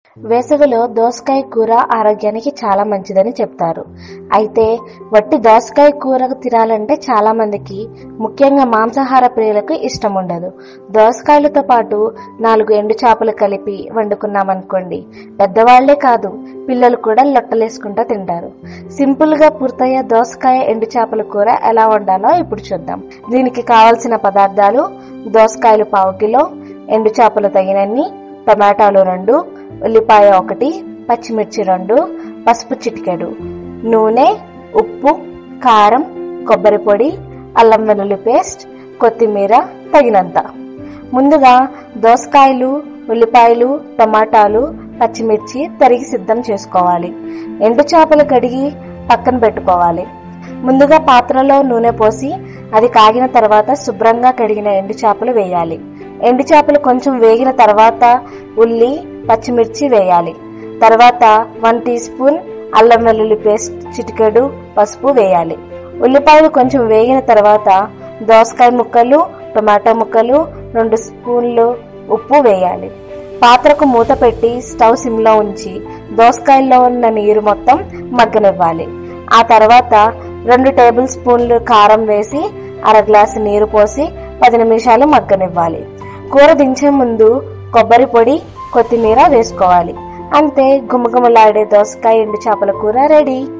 వేసవిలో దోసకాయ కూర ఆరోగ్యానికి చాలా మంచిదని చెప్తారు అయితే వట్టి దోసకాయ కూర తినాలంటే చాలా మందికి ముఖ్యంగా మాంసాహార ప్రియులకు ఇష్టం ఉండదు దోసకాయలతో పాటు నాలుగు ఎండు చేపలు కలిపి వండుకున్నామనుకోండి పెద్దవాళ్లే కాదు పిల్లలు కూడా లొట్టలేసుకుంటా తింటారు సింపుల్ గా పూర్తయ్యే దోసకాయ ఎండు చేపల కూర ఎలా వండాలో ఇప్పుడు చూద్దాం దీనికి కావలసిన పదార్థాలు దోసకాయలు పావు కిలో ఎండు చేపలు తగినన్ని టొమాటోలు రెండు ఉల్లిపాయ ఒకటి పచ్చిమిర్చి రెండు పసుపు చిటికెడు నూనె ఉప్పు కారం కొబ్బరి పొడి అల్లం వెల్లుల్లి పేస్ట్ కొత్తిమీర తగినంత ముందుగా దోసకాయలు ఉల్లిపాయలు టమాటాలు పచ్చిమిర్చి తరిగి సిద్ధం చేసుకోవాలి ఎండు చేపలు కడిగి పక్కన పెట్టుకోవాలి ముందుగా పాత్రలో నూనె పోసి అది కాగిన తర్వాత శుభ్రంగా కడిగిన ఎండు చేపలు వేయాలి ఎండు చేపలు కొంచెం వేగిన తర్వాత ఉల్లి పచ్చిమిర్చి వేయాలి తర్వాత వన్ టీ స్పూన్ అల్లం వెల్లుల్లి పేస్ట్ చిటికెడు పసుపు వేయాలి ఉల్లిపాయలు కొంచెం వేగిన తర్వాత దోసకాయ ముక్కలు టొమాటో ముక్కలు రెండు స్పూన్లు ఉప్పు వేయాలి పాత్రకు మూత పెట్టి స్టవ్ సిమ్లో ఉంచి దోసకాయల్లో ఉన్న నీరు మొత్తం మగ్గనివ్వాలి ఆ తర్వాత రెండు టేబుల్ స్పూన్లు కారం వేసి అర గ్లాసు నీరు పోసి పది నిమిషాలు మగ్గనివ్వాలి కూర దించే ముందు కొబ్బరి పొడి కొత్తిమీర వేసుకోవాలి అంతే గుమగుమలాడే దోసకాయ ఎండు చేపల కూర రెడీ